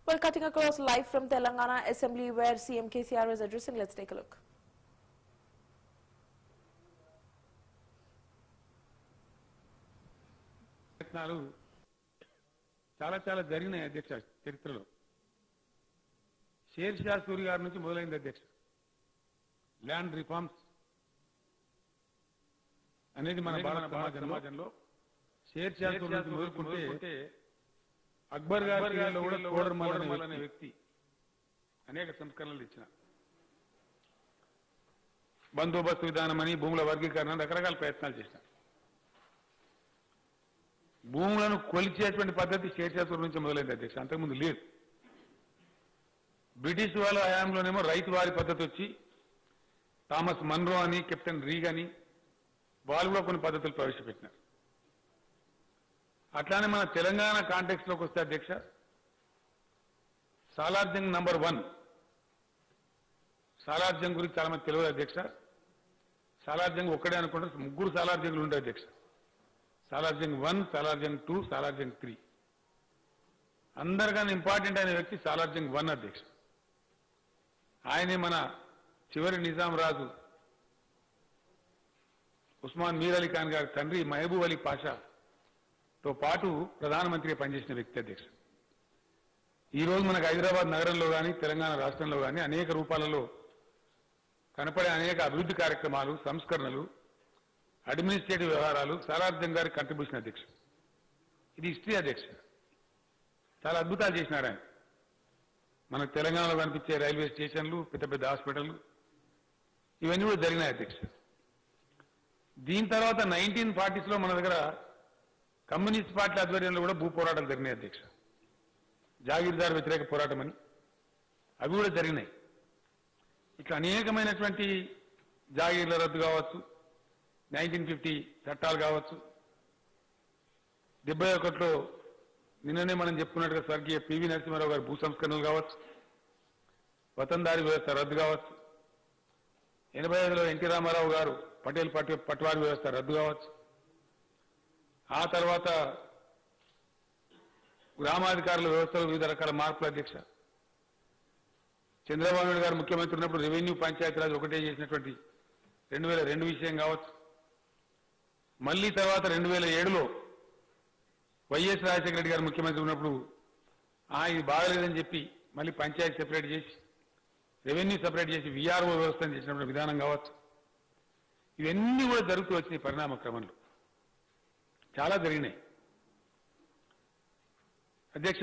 Well, cutting across live from Telangana Assembly where CM KCR is addressing, let's take a look. ప్రయత్నాలు చాలా చాలా జరిగినాయి అధ్యక్ష చరిత్రలో షేర్ షా సూరి గారి నుంచి మొదలైంది అధ్యక్ష ల్యాండ్ రిఫార్మ్స్ అనేది మన భారత సమాజంలో షేర్ షా సూరి నుంచి మొదలుకుంటే అక్బర్ గారి పీరియడ్లో కూడా కోడర్మల్ అనే వ్యక్తి అనేక సంస్కరణలు ఇచ్చిన బందోబస్తు విధానం అని భూముల వర్గీకరణ రకరకాల ప్రయత్నాలు చేసిన భూములను కొలిచేటువంటి పద్ధతి శేషాసురు నుంచి మొదలైంది అధ్యక్ష అంతకుముందు లేదు బ్రిటిష్ వాళ్ళ హయాంలోనేమో రైతు వారి పద్ధతి వచ్చి థామస్ మన్రో అని కెప్టెన్ రీగ్ అని వాళ్ళు కూడా కొన్ని పద్ధతులు ప్రవేశపెట్టినారు అట్లానే మన తెలంగాణ కాంటెక్స్ట్ లోకి వస్తే అధ్యక్ష సాలార్జంగ్ నంబర్ వన్ సాలార్జంగ్ గురించి చాలా మంది తెలియదు అధ్యక్ష సాలార్జంగ్ ఒక్కడే అనుకుంటే ముగ్గురు సాలార్జంగులు ఉండే అధ్యక్ష Salarjung one Salarjung two Salarjung three అందరికన్నా ఇంపార్టెంట్ అయిన వ్యక్తి సాలార్జంగ్ వన్ అధ్యక్ష ఆయనే మన చివరి నిజాం రాజు ఉస్మాన్ మీర్ అలీ ఖాన్ గారి తండ్రి మహబూబ్ అలీ పాషాతో పాటు ప్రధానమంత్రిగా పనిచేసిన వ్యక్తి అధ్యక్ష ఈ రోజు మనకు హైదరాబాద్ నగరంలో కానీ తెలంగాణ రాష్ట్రంలో కానీ అనేక రూపాలలో కనపడే అనేక అభివృద్ధి కార్యక్రమాలు సంస్కరణలు అడ్మినిస్ట్రేటివ్ వ్యవహారాలు సాలార్జం గారి కంట్రిబ్యూషన్ అధ్యక్ష ఇది హిస్టరీ అధ్యక్ష చాలా అద్భుతాలు చేసినాడు ఆయన మనకు తెలంగాణలో కనిపించే రైల్వే స్టేషన్లు పెద్ద పెద్ద హాస్పిటల్లు ఇవన్నీ కూడా జరిగినాయి అధ్యక్ష దీని తర్వాత నైన్టీన్ ఫార్టీస్ లో మన దగ్గర కమ్యూనిస్ట్ పార్టీ ఆధ్వర్యంలో కూడా భూ పోరాటాలు జరిగినాయి అధ్యక్ష జాగీర్దార్ వ్యతిరేక పోరాటం అని అవి కూడా జరిగినాయి ఇట్లా అనేకమైనటువంటి జాగీర్ల రద్దు కావచ్చు నైన్టీన్ ఫిఫ్టీ చట్టాలు కావచ్చు డెబ్బై ఒకటిలో నిన్ననే మనం చెప్పుకున్నట్టుగా స్వర్గీయ పివి నరసింహారావు గారి భూ సంస్కరణలు కావచ్చు వతందారి వ్యవస్థ రద్దు కావచ్చు ఎనభై ఐదులో ఎన్టీ రామారావు గారు పటేల్ పట్ పట్వారి వ్యవస్థ రద్దు కావచ్చు ఆ తర్వాత గ్రామాధికారుల వ్యవస్థలో వివిధ రకాల మార్పుల అధ్యక్ష చంద్రబాబు నాయుడు గారు ముఖ్యమంత్రి ఉన్నప్పుడు రెవెన్యూ పంచాయతీరాజ్ ఒకటే చేసినటువంటి రెండు వేల రెండు విషయం కావచ్చు మళ్ళీ తర్వాత రెండు వేల ఏడులో వైఎస్ రాజశేఖర రెడ్డి గారు ముఖ్యమంత్రి ఉన్నప్పుడు ఆ ఇది బాగలేదని చెప్పి మళ్ళీ పంచాయతీ సెపరేట్ చేసి రెవెన్యూ సెపరేట్ చేసి విఆర్ఓ వ్యవస్థను చేసినటువంటి విధానం కావచ్చు ఇవన్నీ కూడా జరుగుతూ వచ్చినాయి పరిణామ క్రమంలో చాలా జరిగినాయి అధ్యక్ష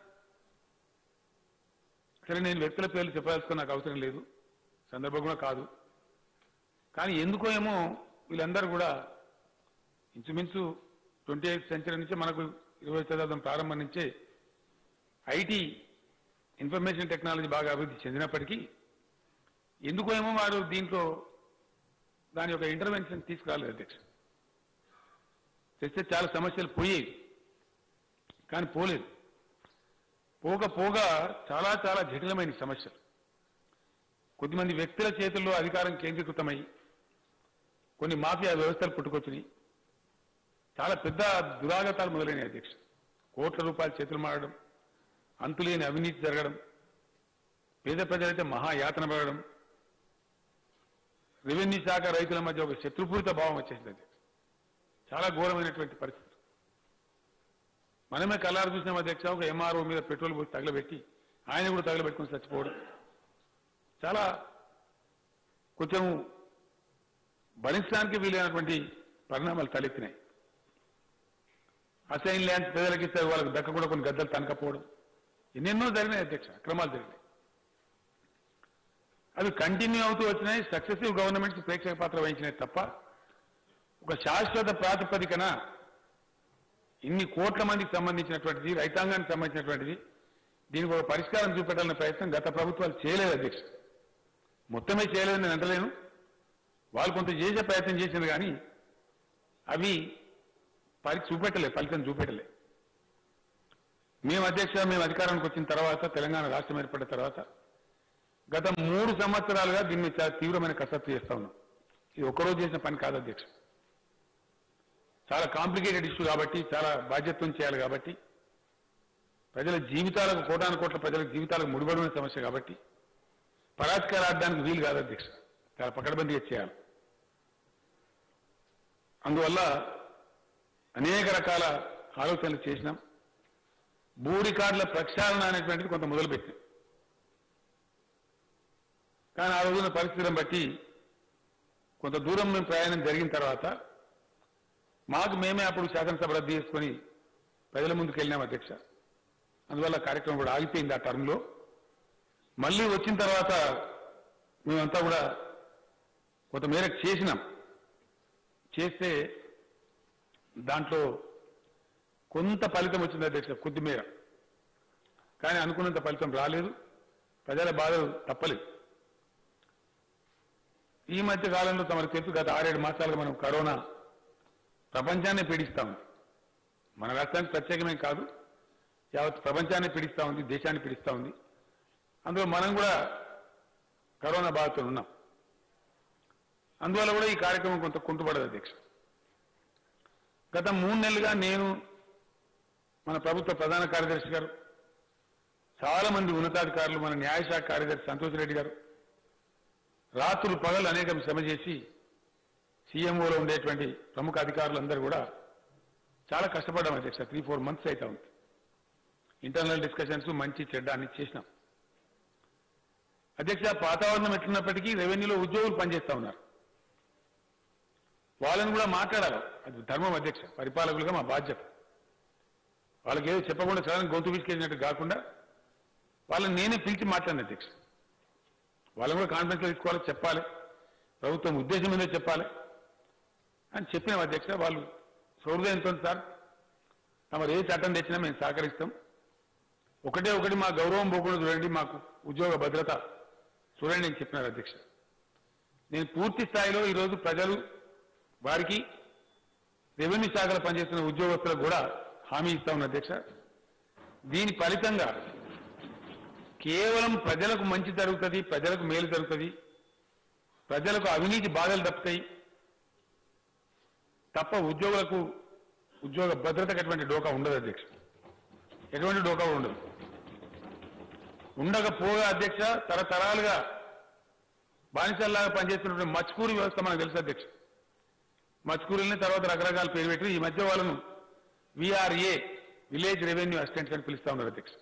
సరే నేను వ్యక్తుల పేర్లు చెప్పాల్సిన నాకు అవసరం లేదు సందర్భం కూడా కాదు కానీ ఎందుకో ఏమో వీళ్ళందరూ కూడా ఇంచుమించు ట్వంటీ ఎయిత్ సెంచరీ నుంచి మనకు ఇరవై శతాబ్దం ప్రారంభం నుంచే ఐటీ ఇన్ఫర్మేషన్ టెక్నాలజీ బాగా అభివృద్ధి చెందినప్పటికీ ఎందుకో ఏమో వారు దీంట్లో దాని యొక్క ఇంటర్వెన్షన్ తీసుకురాలేదు అధ్యక్ష తెస్తే చాలా సమస్యలు పోయేవి కానీ పోలేదు పోగా పోగా చాలా చాలా జటిలమైన సమస్యలు కొద్దిమంది వ్యక్తుల చేతుల్లో అధికారం కేంద్రీకృతమై కొన్ని మాఫియా వ్యవస్థలు పుట్టుకొచ్చినాయి చాలా పెద్ద దురాగతాలు మొదలైనవి అధ్యక్ష కోట్ల రూపాయల చేతులు మారడం అంతులేని అవినీతి జరగడం పేద ప్రజలైతే మహాయాతన పడడం రెవెన్యూ శాఖ రైతుల మధ్య ఒక శత్రుపూరిత భావం వచ్చేసింది అధ్యక్ష చాలా ఘోరమైనటువంటి పరిస్థితి మనమే కల్లారు చూసినాం అధ్యక్ష ఒక ఎంఆర్ఓ మీద పెట్రోల్ పోసి తగలబెట్టి ఆయన కూడా తగలబెట్టుకుని చచ్చిపోవడం చాలా కొంచెం భరించడానికి వీలైనటువంటి పరిణామాలు తలెత్తినాయి అసైన్ ల్యాండ్స్ ప్రజలకు ఇస్తే వాళ్ళకి దక్క కూడా కొన్ని గద్దలు తనకపోవడం ఎన్నెన్నో జరిగినాయి అధ్యక్ష అక్రమాలు జరిగినాయి అవి కంటిన్యూ అవుతూ వచ్చినాయి సక్సెసివ్ గవర్నమెంట్స్ ప్రేక్షక పాత్ర వహించినాయి తప్ప ఒక శాశ్వత ప్రాతిపదికన ఇన్ని కోట్ల మందికి సంబంధించినటువంటిది రైతాంగానికి సంబంధించినటువంటిది దీనికి ఒక పరిష్కారం చూపెట్టాలనే ప్రయత్నం గత ప్రభుత్వాలు చేయలేదు అధ్యక్ష మొత్తమే చేయలేదని నేను అంటలేను వాళ్ళు కొంత చేసే ప్రయత్నం చేసింది కానీ అవి పరి చూపెట్టలే ఫలితం చూపెట్టలే మేము అధ్యక్ష మేము అధికారానికి వచ్చిన తర్వాత తెలంగాణ రాష్ట్రం ఏర్పడిన తర్వాత గత మూడు సంవత్సరాలుగా దీన్ని చాలా తీవ్రమైన కసరత్తు చేస్తా ఉన్నాం ఇది ఒక్కరోజు చేసిన పని కాదు అధ్యక్ష చాలా కాంప్లికేటెడ్ ఇష్యూ కాబట్టి చాలా బాధ్యతను చేయాలి కాబట్టి ప్రజల జీవితాలకు కోటాను కోట్ల ప్రజల జీవితాలకు ముడిపడి ఉన్న సమస్య కాబట్టి పరాస్కారాడడానికి వీలు కాదు అధ్యక్ష చాలా పకడ్బందీగా చేయాలి అందువల్ల అనేక రకాల ఆలోచనలు చేసినాం భూ రికార్డుల ప్రక్షాళన అనేటువంటిది కొంత మొదలుపెట్టినాం కానీ ఆ రోజున పరిస్థితులను బట్టి కొంత దూరం మేము ప్రయాణం జరిగిన తర్వాత మాకు మేమే అప్పుడు శాసనసభ రద్దు చేసుకొని ప్రజల ముందుకు వెళ్ళినాం అధ్యక్ష అందువల్ల కార్యక్రమం కూడా ఆగిపోయింది ఆ టర్మ్లో మళ్ళీ వచ్చిన తర్వాత మేమంతా కూడా కొంత మేరకు చేసినాం చేస్తే దాంట్లో కొంత ఫలితం వచ్చింది అధ్యక్ష కొద్దిమేర కానీ అనుకున్నంత ఫలితం రాలేదు ప్రజల బాధలు తప్పలేదు ఈ మధ్య కాలంలో తమకు తెలుసు గత ఆరేడు మాసాలుగా మనం కరోనా ప్రపంచాన్ని పీడిస్తా ఉంది మన రాష్ట్రానికి ప్రత్యేకమే కాదు యావత్ ప్రపంచాన్ని పీడిస్తా ఉంది దేశాన్ని పీడిస్తా ఉంది అందులో మనం కూడా కరోనా బాధతో ఉన్నాం అందువల్ల కూడా ఈ కార్యక్రమం కొంత కుంటుపడదు అధ్యక్ష గత మూడు నెలలుగా నేను మన ప్రభుత్వ ప్రధాన కార్యదర్శి గారు చాలా మంది ఉన్నతాధికారులు మన న్యాయశాఖ కార్యదర్శి సంతోష్ రెడ్డి గారు రాత్రులు పగలు అనేకం శ్రమ చేసి సీఎంఓలో ఉండేటువంటి ప్రముఖ అధికారులందరూ కూడా చాలా కష్టపడ్డాం అధ్యక్ష త్రీ ఫోర్ మంత్స్ అయితే ఉంది ఇంటర్నల్ డిస్కషన్స్ మంచి చెడ్డ అన్ని చేసినాం అధ్యక్ష వాతావరణం ఎట్లున్నప్పటికీ రెవెన్యూలో ఉద్యోగులు పనిచేస్తా ఉన్నారు వాళ్ళని కూడా మాట్లాడాలి అది ధర్మం అధ్యక్ష పరిపాలకులుగా మా బాధ్యత వాళ్ళకి ఏదో చెప్పకుండా చాలా గొంతు విసికేసినట్టు కాకుండా వాళ్ళని నేనే పిలిచి మాట్లాడిన అధ్యక్ష వాళ్ళని కూడా కాన్ఫరెన్స్ తీసుకోవాలి చెప్పాలి ప్రభుత్వం ఉద్దేశం ఏందో చెప్పాలి అని చెప్పిన అధ్యక్ష వాళ్ళు సౌహృదయంతో సార్ తమరు ఏ చట్టం తెచ్చినా మేము సహకరిస్తాం ఒకటే ఒకటి మా గౌరవం పోకుండా చూడండి మాకు ఉద్యోగ భద్రత చూడండి అని చెప్పినారు అధ్యక్ష నేను పూర్తి స్థాయిలో ఈరోజు ప్రజలు వారికి రెవెన్యూ శాఖలో పనిచేస్తున్న ఉద్యోగస్తులకు కూడా హామీ ఇస్తా ఉన్న అధ్యక్ష దీని ఫలితంగా కేవలం ప్రజలకు మంచి జరుగుతుంది ప్రజలకు మేలు జరుగుతుంది ప్రజలకు అవినీతి బాధలు తప్పుతాయి తప్ప ఉద్యోగులకు ఉద్యోగ భద్రతకు ఎటువంటి డోకా ఉండదు అధ్యక్ష ఎటువంటి డోకా కూడా ఉండదు ఉండకపోగా అధ్యక్ష తరతరాలుగా బానిసల్లాగా పనిచేస్తున్నటువంటి మచ్కూరి వ్యవస్థ మనకు తెలుసు అధ్యక్ష మచ్కూరుల్ని తర్వాత రకరకాల పేరు పెట్టి ఈ మధ్య వాళ్ళను విఆర్ఏ విలేజ్ రెవెన్యూ అసిస్టెంట్స్ అని పిలుస్తా ఉన్నారు అధ్యక్ష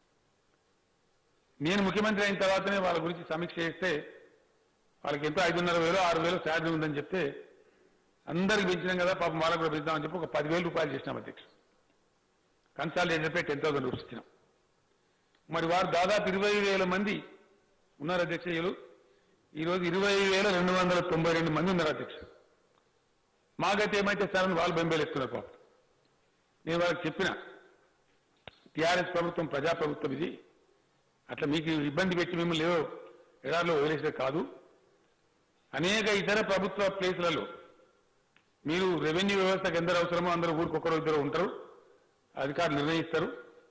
నేను ముఖ్యమంత్రి అయిన తర్వాతనే వాళ్ళ గురించి సమీక్ష చేస్తే వాళ్ళకి ఎంతో ఐదున్నర వేలు ఆరు వేలు శాలరీ ఉందని చెప్తే అందరికి పెంచినాం కదా పాపం వాళ్ళకు కూడా పెంచుదామని చెప్పి ఒక పదివేల రూపాయలు చేసినాం అధ్యక్ష consolidated pay ten thousand rupees ఇచ్చినాం మరి వారు దాదాపు ఇరవై వేల మంది ఉన్నారు అధ్యక్ష వీళ్ళు ఈరోజు ఇరవై వేల రెండు వందల తొంభై రెండు మంది ఉన్నారు అధ్యక్ష మాకైతే ఏమైతే సార్ అని వాళ్ళు బెంబేలెత్తున్నారు పాపం నేను వాళ్ళకి చెప్పిన టీఆర్ఎస్ ప్రభుత్వం ప్రజాప్రభుత్వం ఇది అట్లా మీకు ఇబ్బంది పెట్టి మిమ్మల్ని ఏదో ఎడారిలో వదిలేసేది కాదు అనేక ఇతర ప్రభుత్వ ప్లేసులలో మీరు రెవెన్యూ వ్యవస్థకు ఎందరు అవసరమో అందరూ ఊరికొకరు ఇద్దరు ఉంటారు అధికారులు నిర్ణయిస్తారు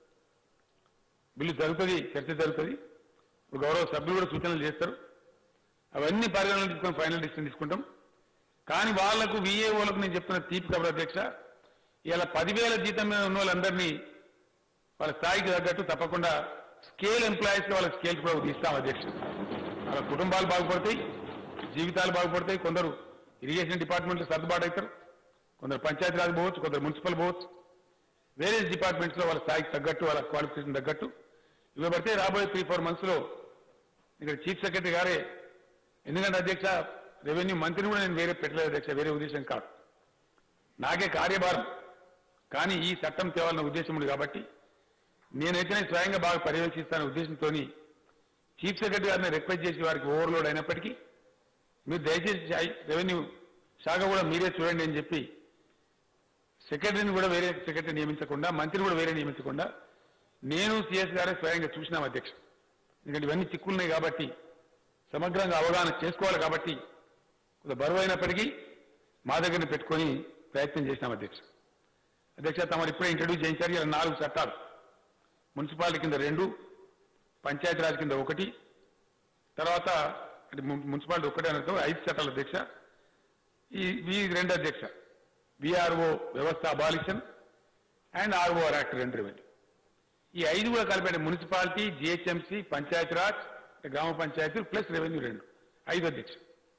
బిల్లు జరుగుతుంది చర్చ జరుగుతుంది ఇప్పుడు గౌరవ సభ్యులు కూడా సూచనలు చేస్తారు అవన్నీ పరిగణనలు తీసుకొని ఫైనల్ డిసిషన్ తీసుకుంటాం కానీ వాళ్లకు విఏఓలకు నేను చెప్తున్న తీపి కబర్ అధ్యక్ష ఇలా పదివేల జీతం మీద ఉన్న వాళ్ళందరినీ వాళ్ళ స్థాయికి తగ్గట్టు తప్పకుండా స్కేల్ ఎంప్లాయీస్ వాళ్ళ స్కేల్ కూడా ఇస్తాం అధ్యక్ష వాళ్ళ కుటుంబాలు బాగుపడతాయి జీవితాలు బాగుపడతాయి కొందరు ఇరిగేషన్ డిపార్ట్మెంట్లో సర్దుబాటు అవుతారు కొందరు పంచాయతీరాజ్ పోవచ్చు కొందరు మున్సిపల్ పోవచ్చు వేరే డిపార్ట్మెంట్స్ లో వాళ్ళ స్థాయికి తగ్గట్టు వాళ్ళ క్వాలిఫికేషన్ తగ్గట్టు ఇవ్వబడితే రాబోయే త్రీ ఫోర్ మంత్స్ లో ఇక్కడ చీఫ్ సెక్రటరీ గారే ఎందుకంటే అధ్యక్ష రెవెన్యూ మంత్రిని కూడా నేను వేరే పెట్టలేదు అధ్యక్ష వేరే ఉద్దేశం కాదు నాకే కార్యభారం కానీ ఈ చట్టం తేవాలన్న ఉద్దేశం ఉంది కాబట్టి నేనైతేనే స్వయంగా బాగా పర్యవేక్షిస్తాన ఉద్దేశంతో చీఫ్ సెక్రటరీ గారిని రిక్వెస్ట్ చేసి వారికి ఓవర్లోడ్ అయినప్పటికీ మీరు దయచేసి శాయి- రెవెన్యూ శాఖ కూడా మీరే చూడండి అని చెప్పి సెక్రటరీని కూడా వేరే సెక్రటరీ నియమించకుండా మంత్రిని కూడా వేరే నియమించకుండా నేను సిఎస్ గారే స్వయంగా చూసినాం అధ్యక్ష ఎందుకంటే ఇవన్నీ చిక్కులున్నాయి కాబట్టి సమగ్రంగా అవగాహన చేసుకోవాలి కాబట్టి కొంత బరువు అయినప్పటికీ మా దగ్గరనే పెట్టుకొని ప్రయత్నం చేసినాం అధ్యక్ష అధ్యక్ష తమరు ఇప్పుడే ఇంట్రడ్యూస్ చేయించారు ఇలా నాలుగు చట్టాలు మున్సిపాలిటీ కింద రెండు పంచాయతీరాజ్ కింద ఒకటి తర్వాత అంటే ము- మున్సిపాలిటీ ఒకటే అనతో ఐదు చట్టాలు అధ్యక్ష ఈ ఈ రెండు అధ్యక్ష విఆర్ఓ వ్యవస్థ అబాలిషన్ అండ్ ఆర్ఓఆర్ యాక్ట్ రెండు రెవెన్యూ ఈ ఐదు కూడా కలిపి మున్సిపాలిటీ జిహెచ్ఎంసీ పంచాయతీరాజ్ గ్రామ పంచాయతీలు ప్లస్ రెవెన్యూ రెండు ఐదు అధ్యక్ష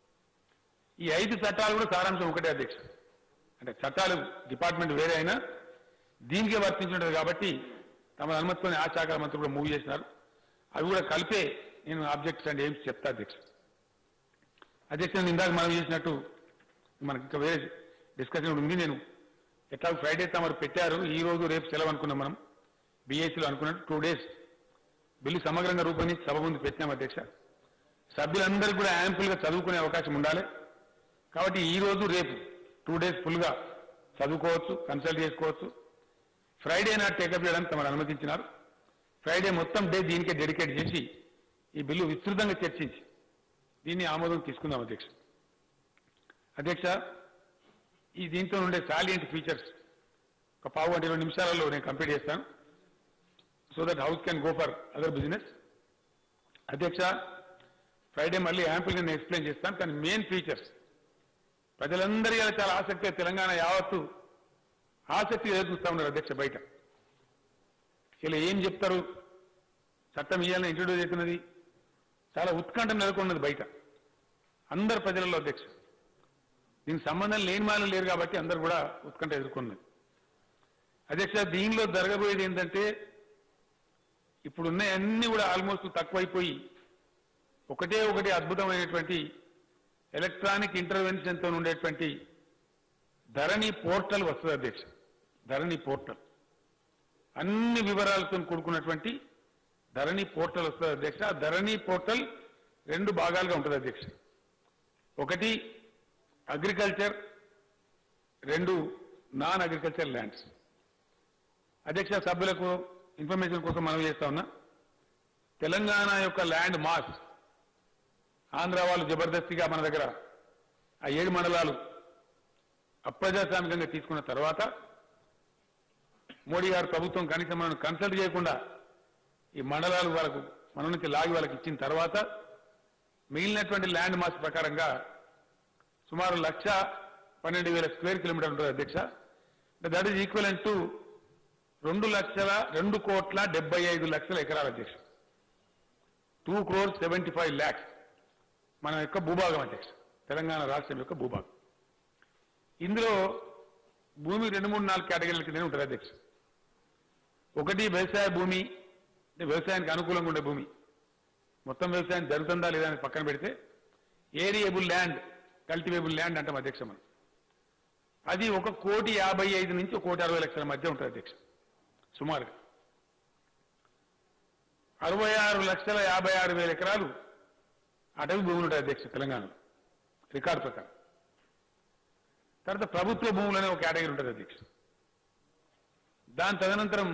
ఈ ఐదు చట్టాలు కూడా సారాంశం ఒకటే అధ్యక్ష అంటే చట్టాలు డిపార్ట్మెంట్ వేరే అయినా దీనికే వర్తించుంటది కాబట్టి తమ అనుమతితోనే ఆ శాఖ మంత్రులు కూడా మూవ్ చేసినారు అవి కూడా కలిపే నేను ఆబ్జెక్ట్స్ అండ్ ఎయిమ్స్ చెప్తా అధ్యక్ష అధ్యక్ష నేను ఇందాక మనం చేసినట్టు మనకి ఇంకా వేరే డిస్కషన్ ఉంది నేను ఎట్లా ఫ్రైడే తమరు పెట్టారు ఈ రోజు రేపు సెలవు అనుకున్నాం మనం బీఎస్సీలో అనుకున్నట్టు టూ డేస్ బిల్లు సమగ్రంగా రూపొందించి సభ ముందు పెట్టినాం అధ్యక్ష సభ్యులందరికీ కూడా యాంపుల్ గా చదువుకునే అవకాశం ఉండాలి కాబట్టి ఈ రోజు రేపు టూ డేస్ ఫుల్ గా చదువుకోవచ్చు కన్సల్ట్ చేసుకోవచ్చు ఫ్రైడే నాడు టేకప్ చేయడానికి తమరు అనుమతించినారు ఫ్రైడే మొత్తం డే దీనికే డెడికేట్ చేసి ఈ బిల్లు విస్తృతంగా చర్చించి దీన్ని ఆమోదం తీసుకుందాం అధ్యక్ష అధ్యక్ష ఈ దీంతో ఉండే సాలియంట్ ఫీచర్స్ ఒక పావు గంట ఇరవై నిమిషాలలో నేను కంప్లీట్ చేస్తాను so that house can go for other business అధ్యక్ష ఫ్రైడే మళ్ళీ యాంపుల్గా నేను ఎక్స్ప్లెయిన్ చేస్తాను కానీ మెయిన్ ఫీచర్స్ ప్రజలందరి ఇలా చాలా ఆసక్తిగా తెలంగాణ యావత్తు ఆసక్తి ఎదుర్కొస్తా ఉన్నారు అధ్యక్ష బయట ఇలా ఏం చెప్తారు చట్టం ఇయ్యాలని ఇంట్రడ్యూస్ అవుతున్నది చాలా ఉత్కంఠ నెలకొన్నది బయట అందరు ప్రజలలో అధ్యక్ష దీనికి సంబంధం లేని వాళ్ళు లేరు కాబట్టి అందరు కూడా ఉత్కంఠ ఎదుర్కొన్నది అధ్యక్ష దీనిలో జరగబోయేది ఏంటంటే ఇప్పుడున్న అన్ని కూడా ఆల్మోస్ట్ తక్కువైపోయి ఒకటే ఒకటి అద్భుతమైనటువంటి ఎలక్ట్రానిక్ ఇంటర్వెన్షన్ తో ఉండేటువంటి ధరణి పోర్టల్ వస్తుంది అధ్యక్ష ధరణి పోర్టల్ అన్ని వివరాలతో కూడుకున్నటువంటి ధరణి పోర్టల్ వస్తుంది అధ్యక్ష ఆ ధరణి పోర్టల్ రెండు భాగాలుగా ఉంటుంది అధ్యక్ష ఒకటి అగ్రికల్చర్ రెండు నాన్ అగ్రికల్చర్ ల్యాండ్స్ అధ్యక్ష సభ్యులకు ఇన్ఫర్మేషన్ కోసం మనం చేస్తా ఉన్నా తెలంగాణ యొక్క ల్యాండ్ మాస్ ఆంధ్ర వాళ్ళు జబర్దస్తిగా మన దగ్గర ఆ ఏడు మండలాలు అప్రజాస్వామికంగా తీసుకున్న తర్వాత మోడీ గారు ప్రభుత్వం కనీసం మనల్ని కన్సల్ట్ చేయకుండా ఈ మండలాలు వాళ్ళకు మన నుంచి లాగి వాళ్ళకి ఇచ్చిన తర్వాత మిగిలినటువంటి ల్యాండ్ మాస్ ప్రకారంగా సుమారు లక్ష పన్నెండు వేల స్క్వేర్ కిలోమీటర్ ఉంటుంది అధ్యక్ష దట్ ఈజ్ ఈక్వల్ టు రెండు లక్షల రెండు కోట్ల డెబ్బై ఐదు లక్షల ఎకరాల అధ్యక్ష two crore seventy five lakhs మన యొక్క భూభాగం అధ్యక్ష తెలంగాణ రాష్ట్రం యొక్క భూభాగం ఇందులో భూమి రెండు మూడు నాలుగు కేటగిరీల కింద ఉంటుంది అధ్యక్ష ఒకటి వ్యవసాయ భూమి అంటే వ్యవసాయానికి అనుకూలంగా ఉండే భూమి మొత్తం వ్యవసాయం జరుగుతుందా లేదా అని పక్కన పెడితే ఏరియబుల్ ల్యాండ్ కల్టివేబుల్ ల్యాండ్ అంటాం అధ్యక్ష మనం అది ఒక కోటి యాభై ఐదు నుంచి ఒక కోటి అరవై లక్షల మధ్య ఉంటుంది అధ్యక్ష సుమారుగా అరవై ఆరు లక్షల యాభై ఆరు వేల ఎకరాలు అటవీ భూములు ఉంటాయి అధ్యక్ష తెలంగాణలో రికార్డు ప్రకారం తర్వాత ప్రభుత్వ భూములు అనే ఒక కేటగిరీ ఉంటుంది అధ్యక్ష దాని తదనంతరం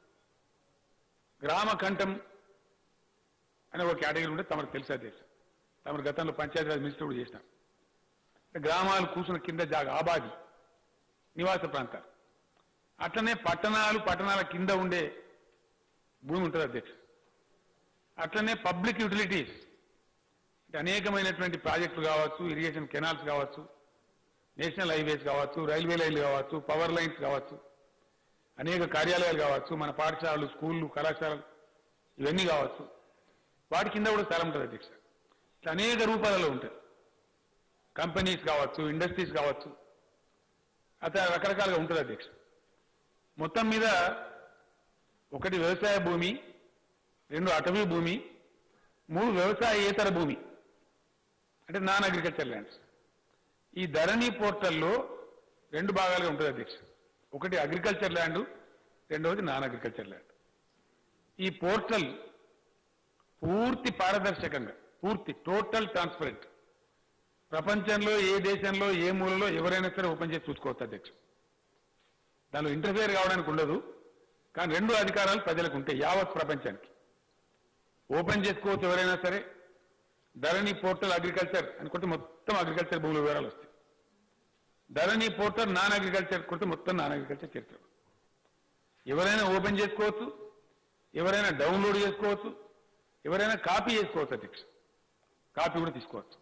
గ్రామ కంఠం అనే ఒక కేటగిరీ ఉంటే తమకు తెలుసు అధ్యక్ష తమరు గతంలో పంచాయతీరాజ్ మినిస్టర్ కూడా చేసినారు గ్రామాలు కూర్చున్న కింద జాగా ఆబాది నివాస ప్రాంతాలు అట్లనే పట్టణాలు పట్టణాల కింద ఉండే భూమి ఉంటుంది అధ్యక్ష అట్లనే పబ్లిక్ యూటిలిటీస్ అంటే అనేకమైనటువంటి ప్రాజెక్టులు కావచ్చు ఇరిగేషన్ కెనాల్స్ కావచ్చు నేషనల్ హైవేస్ కావచ్చు రైల్వే లైన్లు కావచ్చు పవర్ లైన్స్ కావచ్చు అనేక కార్యాలయాలు కావచ్చు మన పాఠశాలలు స్కూళ్ళు కళాశాలలు ఇవన్నీ కావచ్చు వాటి కింద కూడా స్థలం ఉంటుంది అధ్యక్ష ఇట్లా అనేక రూపాలలో ఉంటాయి కంపెనీస్ కావచ్చు ఇండస్ట్రీస్ కావచ్చు అట్లా రకరకాలుగా ఉంటుంది అధ్యక్ష మొత్తం మీద ఒకటి వ్యవసాయ భూమి రెండు అటవీ భూమి మూడు వ్యవసాయేతర భూమి అంటే నాన్ అగ్రికల్చర్ ల్యాండ్స్ ఈ ధరణి పోర్టల్లో రెండు భాగాలుగా ఉంటుంది అధ్యక్ష ఒకటి అగ్రికల్చర్ ల్యాండ్ రెండవది నాన్ అగ్రికల్చర్ ల్యాండ్ ఈ పోర్టల్ పూర్తి పారదర్శకంగా పూర్తి టోటల్ ట్రాన్స్పరెంట్ ప్రపంచంలో ఏ దేశంలో ఏ మూలలో ఎవరైనా సరే ఓపెన్ చేసి చూసుకోవచ్చు అధ్యక్ష దానిలో ఇంటర్ఫియర్ కావడానికి ఉండదు కానీ రెండు అధికారాలు ప్రజలకు ఉంటాయి యావత్ ప్రపంచానికి ఓపెన్ చేసుకోవచ్చు ఎవరైనా సరే ధరణి పోర్టల్ అగ్రికల్చర్ అనుకుంటే మొత్తం అగ్రికల్చర్ భూముల వివరాలు వస్తాయి ధరణి పోర్టల్ నాన్ అగ్రికల్చర్ కొడితే మొత్తం నాన్ అగ్రికల్చర్ చరిత్ర ఎవరైనా ఓపెన్ చేసుకోవచ్చు ఎవరైనా డౌన్లోడ్ చేసుకోవచ్చు ఎవరైనా కాపీ చేసుకోవచ్చు అధ్యక్ష కాపీ కూడా తీసుకోవచ్చు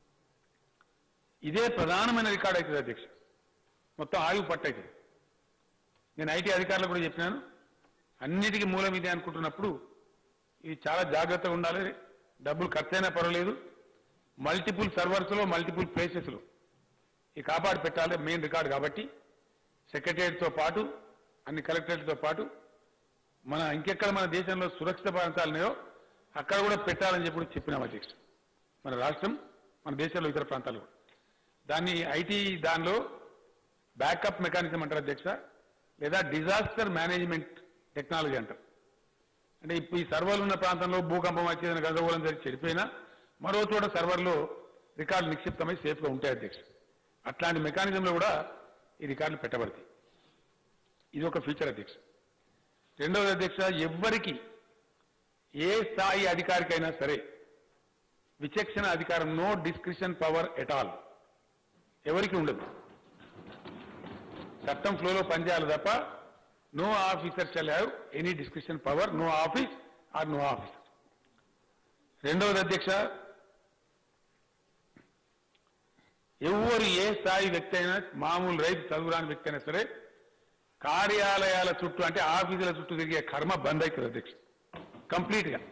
ఇదే ప్రధానమైన రికార్డ్ అవుతుంది అధ్యక్ష మొత్తం ఆయువు పట్టు అవుతుంది నేను ఐటీ అధికారులకు కూడా చెప్పినాను అన్నిటికీ మూలం ఇదే అనుకుంటున్నప్పుడు ఇది చాలా జాగ్రత్తగా ఉండాలి డబ్బులు ఖర్చైనా పర్వాలేదు మల్టిపుల్ సర్వర్స్లో మల్టిపుల్ ప్లేసెస్లో ఈ కాపాడి పెట్టాలి మెయిన్ రికార్డు కాబట్టి సెక్రటరియట్తో పాటు అన్ని కలెక్టరేట్లతో పాటు మన ఇంకెక్కడ మన దేశంలో సురక్షిత ప్రాంతాలు ఉన్నాయో అక్కడ కూడా పెట్టాలని చెప్పి కూడా చెప్పినాం అధ్యక్ష మన రాష్ట్రం మన దేశంలో ఇతర ప్రాంతాలు కూడా దాన్ని ఐటీ దానిలో బ్యాకప్ మెకానిజం అంటారు అధ్యక్ష లేదా డిజాస్టర్ మేనేజ్మెంట్ టెక్నాలజీ అంటారు అంటే ఇప్పుడు ఈ సర్వర్లు ఉన్న ప్రాంతంలో భూకంపం వచ్చి ఏదైనా గందరగోళం జరిగి చెడిపోయినా మరో చోట సర్వర్లో రికార్డులు నిక్షిప్తమై సేఫ్గా ఉంటాయి అధ్యక్ష అట్లాంటి మెకానిజంలో కూడా ఈ రికార్డులు పెట్టబడతాయి ఇది ఒక ఫీచర్ అధ్యక్ష రెండవది అధ్యక్ష ఎవ్వరికి ఏ స్థాయి అధికారికైనా సరే విచక్షణ అధికారం no discretion power at all ఎవరికి ఉండదు చట్టం ఫ్లోలో పనిచేయాలి తప్ప no officer shall have any discretion power no office or no officer రెండవది అధ్యక్ష ఎవరు ఏ స్థాయి వ్యక్తి అయినా మామూలు రైతు చదువురాని వ్యక్తి అయినా సరే కార్యాలయాల చుట్టూ అంటే ఆఫీసుల చుట్టూ తిరిగే కర్మ బంద్ అవుతుంది అధ్యక్ష కంప్లీట్ గా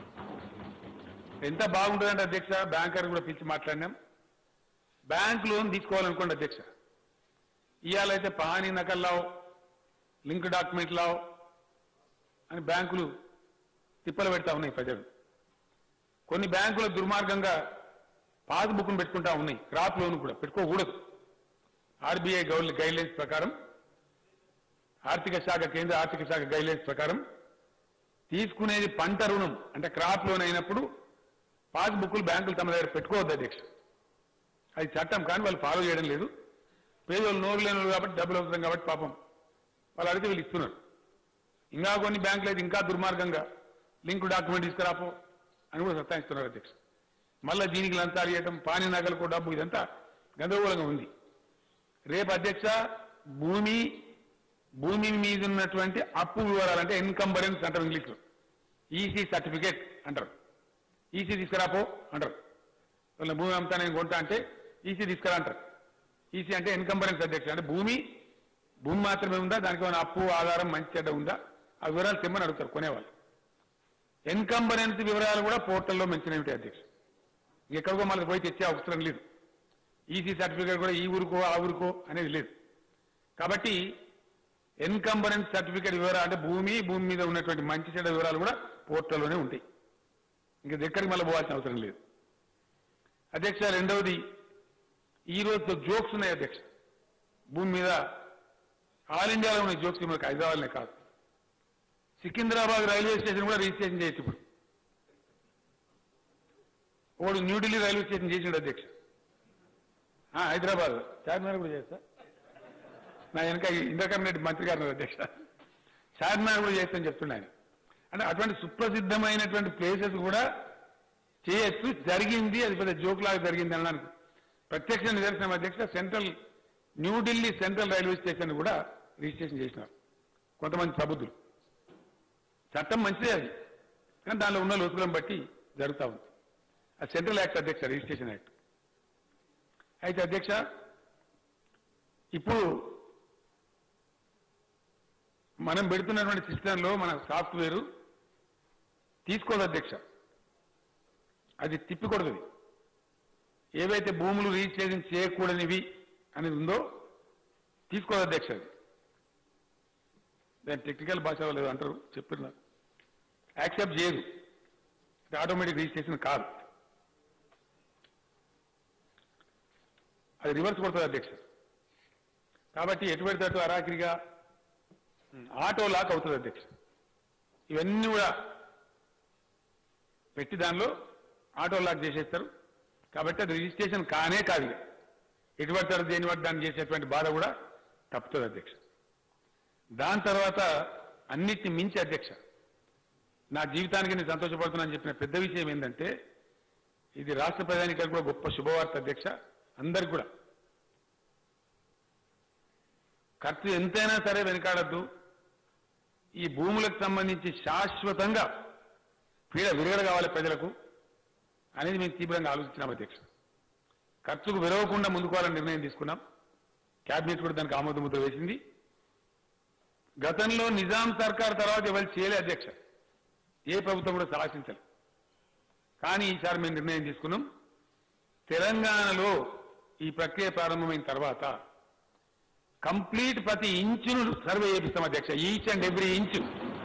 ఎంత బాగుంటుందంటే అధ్యక్ష బ్యాంకర్ కూడా పిలిచి మాట్లాడినాం బ్యాంక్ లోన్ తీసుకోవాలనుకోండి అధ్యక్ష ఇవాళైతే పానీ నకల్లావు లింక్ డాక్యుమెంట్ లావు అని బ్యాంకులు తిప్పలు పెడతా ఉన్నాయి ప్రజలు కొన్ని బ్యాంకులు దుర్మార్గంగా పాస్బుక్ను పెట్టుకుంటా ఉన్నాయి క్రాప్ లోన్ కూడా పెట్టుకోకూడదు ఆర్బీఐ గైడ్ లైన్స్ ప్రకారం ఆర్థిక శాఖ కేంద్ర ఆర్థిక శాఖ గైడ్ లైన్స్ ప్రకారం తీసుకునేది పంట రుణం అంటే క్రాప్ లోన్ అయినప్పుడు పాస్బుక్లు బ్యాంకులు తమ దగ్గర పెట్టుకోవద్దు అధ్యక్ష అది చట్టం కానీ వాళ్ళు ఫాలో చేయడం లేదు పేదోళ్ళు నోరు లేని వాళ్ళు కాబట్టి డబ్బులు అవుతుంది కాబట్టి పాపం వాళ్ళు అడిగితే వీళ్ళు ఇస్తున్నారు ఇంకా కొన్ని బ్యాంకులు అయితే ఇంకా దుర్మార్గంగా లింక్ డాక్యుమెంట్ తీసుకురాపో అని కూడా సత్తాయిస్తున్నారు అధ్యక్ష మళ్ళీ దీనికి లంచాలు చేయటం పాని నగలకు డబ్బు ఇదంతా గందరగోళంగా ఉంది రేపు అధ్యక్ష భూమి భూమి మీద ఉన్నటువంటి అప్పు వివరాలు అంటే ఎన్కంబరెన్స్ అంటారు ఇంగ్లీష్లో ఈసీ సర్టిఫికేట్ అంటారు ఈసీ తీసుకురాపో అంటారు వాళ్ళ భూమి అమ్ముతా నేను కొంటా అంటే ఈసీ తీసుకురా అంటారు ఈసీ అంటే ఎన్కంబరెన్స్ అధ్యక్ష అంటే భూమి భూమి మాత్రమే ఉందా దానికి ఏమైనా అప్పు ఆధారం మంచి చెడ్డ ఉందా ఆ వివరాలు తెమ్మని అడుగుతారు కొనేవాళ్ళు ఎన్కంబరెన్స్ వివరాలు కూడా పోర్టల్లో మెన్షన్ ఉంటాయి అధ్యక్ష ఎక్కడికో మళ్ళీ పోయి తెచ్చే అవసరం లేదు ఈసీ సర్టిఫికేట్ కూడా ఈ ఊరుకో ఆ ఊరుకో అనేది లేదు కాబట్టి ఎన్కంబరెన్స్ సర్టిఫికేట్ వివరాలు అంటే భూమి భూమి మీద ఉన్నటువంటి మంచి చెడ్డ వివరాలు కూడా పోర్టల్లోనే ఉంటాయి ఇంకా దగ్గరికి మళ్ళీ పోవాల్సిన అవసరం లేదు అధ్యక్ష రెండవది ఈ రోజుతో జోక్స్ ఉన్నాయి అధ్యక్ష భూమి మీద ఆల్ ఇండియాలో ఉన్న జోక్స్ మనకు హైదరాబాద్నే కాదు సికింద్రాబాద్ రైల్వే స్టేషన్ కూడా రిజిస్ట్రేషన్ చేయొచ్చు ఇప్పుడు వాడు న్యూఢిల్లీ రైల్వే స్టేషన్ చేసిండు అధ్యక్ష ఆ, హైదరాబాద్ చార్మినార్ కూడా చేస్తా నా వెనక ఇంద్రకరణ్ మంత్రి గారు ఉన్నారు అధ్యక్ష చార్మినార్ కూడా చేస్తాను చెప్తున్నా ఆయన అంటే అటువంటి సుప్రసిద్ధమైనటువంటి ప్లేసెస్ కూడా చేయొచ్చు జరిగింది అది పెద్ద జోక్ లాగా జరిగింది అనడానికి ప్రత్యక్ష నిదర్శనం అధ్యక్ష central New Delhi central railway station కూడా రిజిస్ట్రేషన్ చేసినారు కొంతమంది ప్రబుద్ధులు చట్టం మంచిదే అది కానీ దానిలో ఉన్న లోతులను బట్టి జరుగుతూ ఉంది అది సెంట్రల్ యాక్ట్ అధ్యక్ష రిజిస్ట్రేషన్ యాక్ట్ అయితే అధ్యక్ష ఇప్పుడు మనం పెడుతున్నటువంటి సిస్టంలో మన సాఫ్ట్వేర్ తీసుకోదు అధ్యక్ష అది తిప్పికొడుతుంది ఏవైతే భూములు రిజిస్ట్రేషన్ చేయకూడనివి అనేది ఉందో తీసుకోదు అధ్యక్ష అది దాని టెక్నికల్ భాష లేదు అంటారు చెప్పిన యాక్సెప్ట్ చేయదు ఇది ఆటోమేటిక్ రిజిస్ట్రేషన్ కాదు అది రివర్స్ కొడుతుంది అధ్యక్ష కాబట్టి ఎటు పెడితే అటు అరాకిరిగా ఆటో లాక్ అవుతుంది అధ్యక్ష ఇవన్నీ కూడా పెట్టి దానిలో ఆటో లాక్ చేసేస్తారు కాబట్టి అది రిజిస్ట్రేషన్ కానే కాదు ఇక. ఎటు పడతారు దేని పట్టి దాన్ని చేసేటువంటి బాధ కూడా తప్పుతుంది అధ్యక్ష దాని తర్వాత అన్నిటిని మించి అధ్యక్ష నా జీవితానికి నేను సంతోషపడుతున్నానని చెప్పిన పెద్ద విషయం ఏంటంటే ఇది రాష్ట్ర ప్రధానికి కూడా గొప్ప శుభవార్త అధ్యక్ష అందరికి కూడా ఖర్చు ఎంతైనా సరే వెనకాడద్దు ఈ భూములకు సంబంధించి శాశ్వతంగా పీడ విరగడ కావాలి ప్రజలకు అనేది మేము తీవ్రంగా ఆలోచించినాం అధ్యక్ష ఖర్చుకు విరవకుండా ముందుకోవాలని నిర్ణయం తీసుకున్నాం కేబినెట్ కూడా దానికి ఆమోద ముద్ర వేసింది గతంలో నిజాం సర్కార్ తర్వాత ఎవరు చేయలే అధ్యక్ష ఏ ప్రభుత్వం కూడా సాహసించలే కానీ ఈసారి మేము నిర్ణయం తీసుకున్నాం తెలంగాణలో ఈ ప్రక్రియ ప్రారంభమైన తర్వాత కంప్లీట్ ప్రతి ఇంచును సర్వే చేపిస్తాం అధ్యక్ష ఈచ్ అండ్ ఎవ్రీ ఇంచు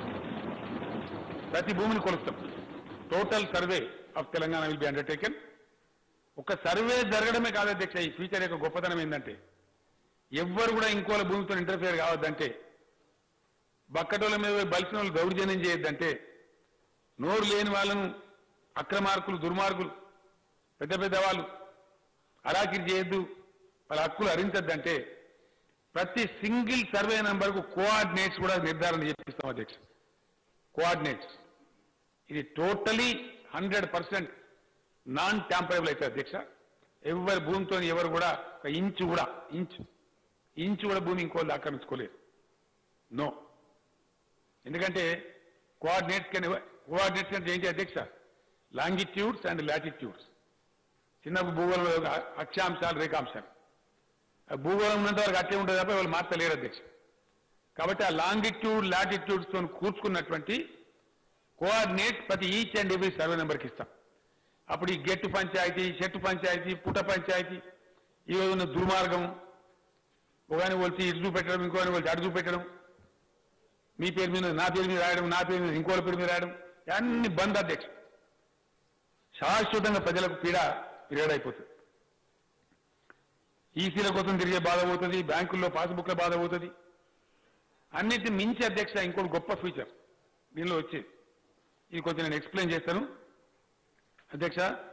ప్రతి భూమిని కొలుస్తాం total survey of Telangana will be undertaken ఒక సర్వే జరగడమే కాదు అధ్యక్ష ఈ ఫీచర్ యొక్క గొప్పతనం ఏంటంటే ఎవ్వరు కూడా ఇంకోల భూమితో ఇంటర్ఫియర్ కావద్దంటే బక్కటోళ్ళ మీద పోయి బలిసిన వాళ్ళు దౌర్జన్యం చేయొద్దంటే నోరు లేని వాళ్ళను అక్రమార్కులు దుర్మార్గులు పెద్ద పెద్ద వాళ్ళు అరాకిరి చేయొద్దు వాళ్ళ హక్కులు హరించద్దంటే ప్రతి సింగిల్ సర్వే నంబర్కు కోఆర్డినేట్స్ కూడా నిర్ధారణ చేపిస్తాం అధ్యక్ష కోఆర్డినేట్స్ ఇది totally hundred percent non tamperable అయితే అధ్యక్ష ఎవరి భూమితో ఎవరు కూడా ఒక ఇంచు కూడా ఇంచు ఇంచు కూడా భూమి ఇంకోళ్ళు ఆక్రమించుకోలేరు నో ఎందుకంటే కోఆర్డినేట్స్ కెన్ కోఆర్డినేట్స్ అంటే ఏంటి అధ్యక్ష లాంగిట్యూడ్స్ అండ్ లాటిట్యూడ్స్ చిన్న భూగోళంలో అ- అక్షాంశాలు రేఖాంశాలు ఆ భూగోళం ఉన్నంత వరకు అట్లే ఉంటుంది తప్ప వాళ్ళు మార్చలేరు అధ్యక్ష కాబట్టి ఆ లాంగిట్యూడ్ లాటిట్యూడ్స్ తో కూర్చుకున్నటువంటి కోఆర్డినేట్ ప్రతి ఈచ్ అండ్ ఎవ్రీ సర్వే నెంబర్కి ఇస్తాం అప్పుడు ఈ గెట్టు పంచాయతీ చెట్టు పంచాయతీ పుట్ట పంచాయతీ ఈ రోజు ఉన్న దుర్మార్గం ఒకని వచ్చి ఇటు చూపెట్టడం ఇంకోని వచ్చి అటు చూపెట్టడం మీ పేరు మీద నా పేరు మీద రాయడం నా పేరు మీద ఇంకోళ్ళ పేరు మీద రాయడం అన్ని బంద్ అధ్యక్ష శాశ్వతంగా ప్రజలకు పీడ పిరియడైపోతుంది ఈసీల కోసం తిరిగే బాధ పోతుంది బ్యాంకుల్లో పాస్బుక్ల బాధ పోతుంది అన్నిటి మించి అధ్యక్ష ఇంకోటి గొప్ప ఫీచర్ దీనిలో వచ్చేది ఇది కొంచెం నేను ఎక్స్ప్లెయిన్ చేస్తాను అధ్యక్ష